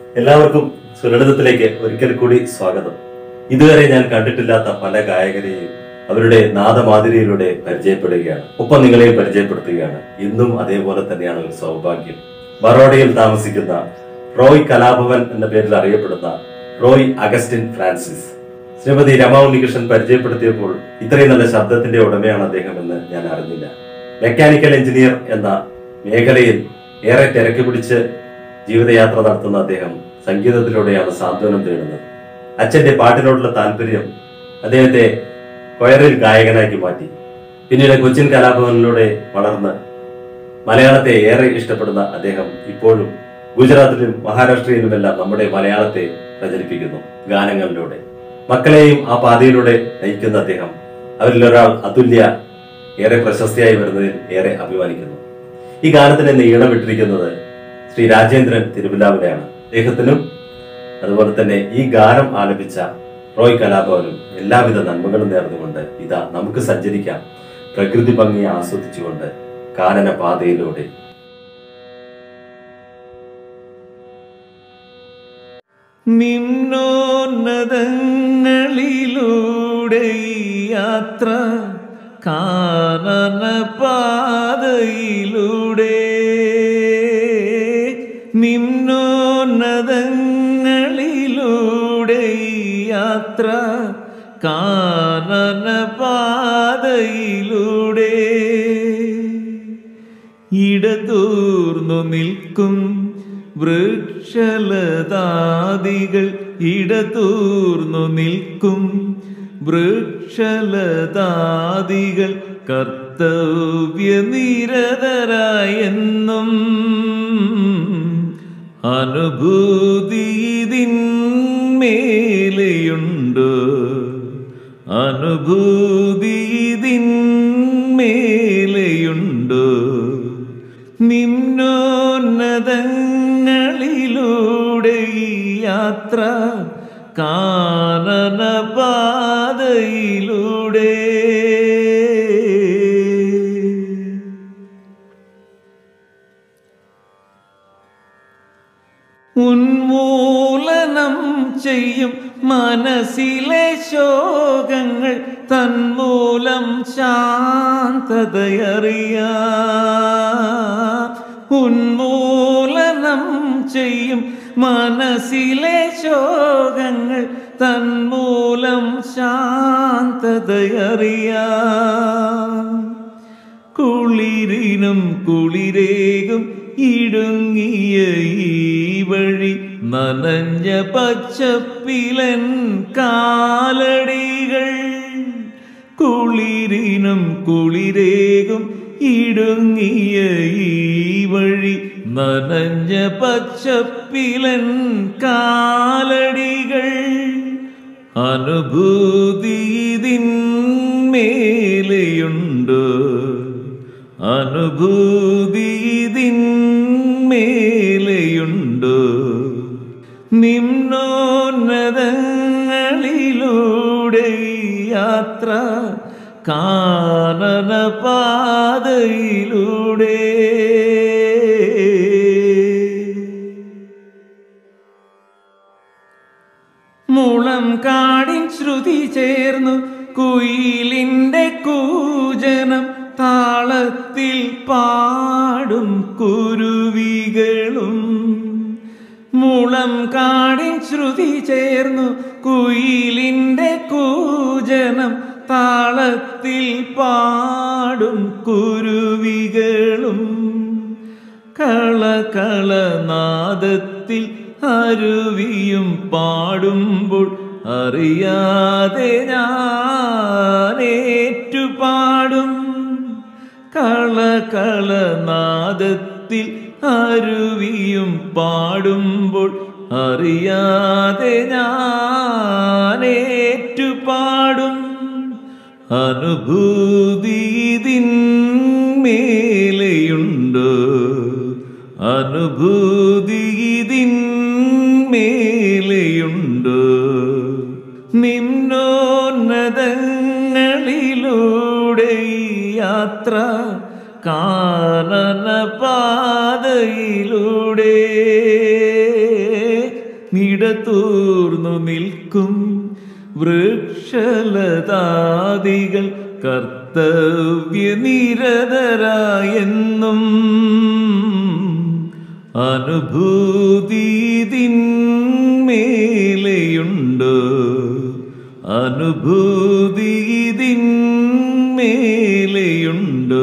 എല്ലാവർക്കും സുലളിതത്തിലേക്ക് ഒരിക്കൽ കൂടി സ്വാഗതം ഇതുവരെ ഞാൻ കണ്ടിട്ടില്ലാത്ത പല ഗായകരെയും അവരുടെ നാദമാതിരിയിലൂടെ പരിചയപ്പെടുകയാണ് ഒപ്പം നിങ്ങളെയും പരിചയപ്പെടുത്തുകയാണ് ഇന്നും അതേപോലെ തന്നെയാണ് ഒരു സൗഭാഗ്യം ബറോഡയിൽ താമസിക്കുന്ന റോയ് കലാഭവൻ എന്ന പേരിൽ അറിയപ്പെടുന്ന റോയ് അഗസ്റ്റിൻ ഫ്രാൻസിസ് ശ്രീമതി രമ ഉണ്ണികൃഷ്ണൻ പരിചയപ്പെടുത്തിയപ്പോൾ ഇത്രയും നല്ല ശബ്ദത്തിന്റെ ഉടമയാണ് അദ്ദേഹം എന്ന് ഞാൻ അറിഞ്ഞില്ല മെക്കാനിക്കൽ എഞ്ചിനീയർ എന്ന മേഖലയിൽ ഏറെ തിരക്ക് പിടിച്ച് ജീവിതയാത്ര നടത്തുന്ന അദ്ദേഹം സംഗീതത്തിലൂടെയാണ് സാന്ത്വനം തേടുന്നത് അച്ഛന്റെ പാട്ടിനോടുള്ള താല്പര്യം അദ്ദേഹത്തെ കൊയറിൽ ഗായകനാക്കി മാറ്റി പിന്നീട് കൊച്ചിൻ കലാഭവനിലൂടെ വളർന്ന് മലയാളത്തെ ഏറെ ഇഷ്ടപ്പെടുന്ന അദ്ദേഹം ഇപ്പോഴും ഗുജറാത്തിലും മഹാരാഷ്ട്രയിലുമെല്ലാം നമ്മുടെ മലയാളത്തെ പ്രചരിപ്പിക്കുന്നു ഗാനങ്ങളിലൂടെ മക്കളെയും ആ പാതയിലൂടെ നയിക്കുന്ന അദ്ദേഹം അവരിൽ ഒരാൾ അതുല്യ ഏറെ പ്രശസ്തിയായി വരുന്നതിൽ ഏറെ അഭിമാനിക്കുന്നു ഈ ഗാനത്തിന് ഇന്ന് ഈടമിട്ടിരിക്കുന്നത് ശ്രീ രാജേന്ദ്രൻ തിരുവില്ലാവിലെയാണ് അദ്ദേഹത്തിനും അതുപോലെ തന്നെ ഈ ഗാനം ആലപിച്ച റോയ് കലാഭവനും എല്ലാവിധ നന്മകളും നേർന്നുകൊണ്ട് ഇതാ നമുക്ക് സഞ്ചരിക്കാം പ്രകൃതി ഭംഗി ആസ്വദിച്ചുകൊണ്ട് കാനന പാതയിലൂടെ നിമ്നോന്നതങ്ങളിലൂടെ ഈ യാത്ര കാനന പാതയിലൂടെ നിമ്നോന്നതങ്ങളിലൂടെ ഈ യാത്ര കാനന പാതയിലൂടെ ഇടതൂർന്നു നിൽക്കും വൃക്ഷലതാദികൾ ഇടതൂർന്നു നിൽക്കും വൃക്ഷലതാദികൾ കർത്തവ്യനിരതരായെന്നും അനുഭൂതി ഇതിന്മേലെയുണ്ട് അനുഭൂതി ഇതിന്മേലെയുണ്ട് നിമ്നോന്നതങ്ങളിലൂടെ ഈ യാത്ര കാനന പാതയിലൂടെ ഉന്മൂലനം ചെയ്യും മനസ്സിലെ ശോകങ്ങൾ തന്മൂലം ശാന്തതയറിയാ ഉന്മൂലനം ചെയ്യും മനസ്സിലെ ശോകങ്ങൾ തന്മൂലം ശാന്തതയറിയാ കുളിരിനും കുളിരേകും ഇടുങ്ങിയ ഈ വഴി നനഞ്ഞ പച്ചപ്പിലൻ കാലടികൾ കുളിരിനും കുളിരേകും ഇടുങ്ങിയ ഈ വഴി നനഞ്ഞ പച്ചപ്പിലൻ കാലടികൾ അനുഭൂതി ഇതിന്മേലെയുണ്ട് അനുഭൂതി ഇതിന്മേലെയുണ്ട് നിമ്നോന്നതങ്ങളിലൂടെ ഈ യാത്ര കാനന പാതയിലൂടെ മുളം കാടിൻ ശ്രുതി ചേർന്നു കുയിലിന്റെ കൂജനം താളത്തിൽ പാടും കുരുവികളും മുളം കാടിൻ ശ്രുതി ചേർന്നു കുയിലിന്റെ കൂജനം താളത്തിൽ പാടും കുരുവികളും കളകളനാദത്തിൽ അരുവിയും പാടുമ്പോൾ അറിയാതെ ഞാനേറ്റു പാടും കളകളനാദത്തിൽ അരുവിയും പാടുമ്പോൾ അറിയാതെ ഞാനേറ്റു പാടും അനുഭൂതി ഇതിന്മേലെയുണ്ട് അനുഭൂതി ഇതിന്മേലെയുണ്ട് നിമ്നോന്നതങ്ങളിലൂടെ ഈ യാത്ര കാനന പാതയിലൂടെ ഇടതൂർന്നു നിൽക്കും വൃക്ഷലതാദികൾ കർത്തവ്യനിരതരായെന്നും അനുഭൂതിതിന്മേലെയുണ്ടോ അനുഭൂതിതിന്മേലെയുണ്ടോ